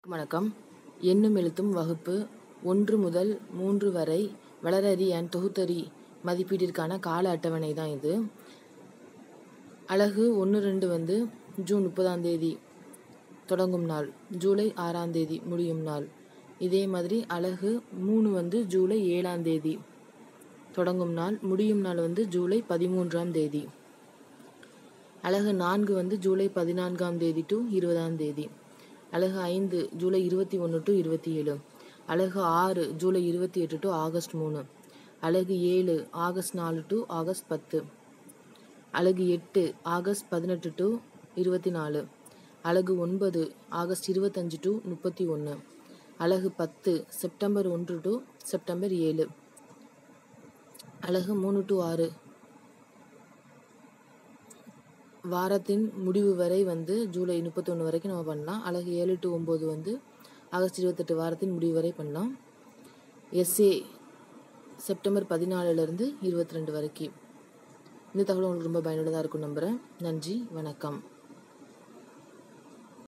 வணக்கம் எண்ணும் எழுத்தும் வகுப்பு ஒன்று முதல் மூன்று வரை வளரறி அண்ட் தொகுத்தறி மதிப்பீட்டிற்கான கால அட்டவணை தான் இது அழகு ஒன்று ரெண்டு வந்து ஜூன் முப்பதாம் தேதி தொடங்கும் நாள் ஜூலை ஆறாம் தேதி முடியும் நாள் இதே மாதிரி அழகு மூணு வந்து ஜூலை ஏழாம் தேதி தொடங்கும் நாள் முடியும் நாள் வந்து ஜூலை பதிமூன்றாம் தேதி அழகு நான்கு வந்து ஜூலை பதினான்காம் தேதி டு இருபதாம் தேதி அழகு ஐந்து ஜூலை இருபத்தி ஒன்று டு இருபத்தி ஏழு அழகு ஆறு ஜூலை இருபத்தி எட்டு டு ஆகஸ்ட் மூணு அழகு ஏழு ஆகஸ்ட் நாலு டு ஆகஸ்ட் பத்து அழகு எட்டு ஆகஸ்ட் பதினெட்டு டு இருபத்தி நாலு அழகு ஒன்பது ஆகஸ்ட் இருபத்தஞ்சு டு முப்பத்தி ஒன்று அழகு பத்து செப்டம்பர் ஒன்று டு செப்டம்பர் ஏழு அழகு மூணு டு ஆறு வாரத்தின் முடிவு வரை வந்து ஜூலை முப்பத்தொன்று வரைக்கும் நம்ம பண்ணலாம் அழகு ஏழு டு ஒம்பது வந்து ஆகஸ்ட் இருபத்தெட்டு வாரத்தின் முடிவு வரை பண்ணலாம் எஸ்ஏ செப்டம்பர் பதினாலுலேருந்து இருபத்தி ரெண்டு வரைக்கும் இந்த தகவல் உங்களுக்கு ரொம்ப பயனுள்ளதாக இருக்கும் நம்புகிறேன் நன்றி வணக்கம்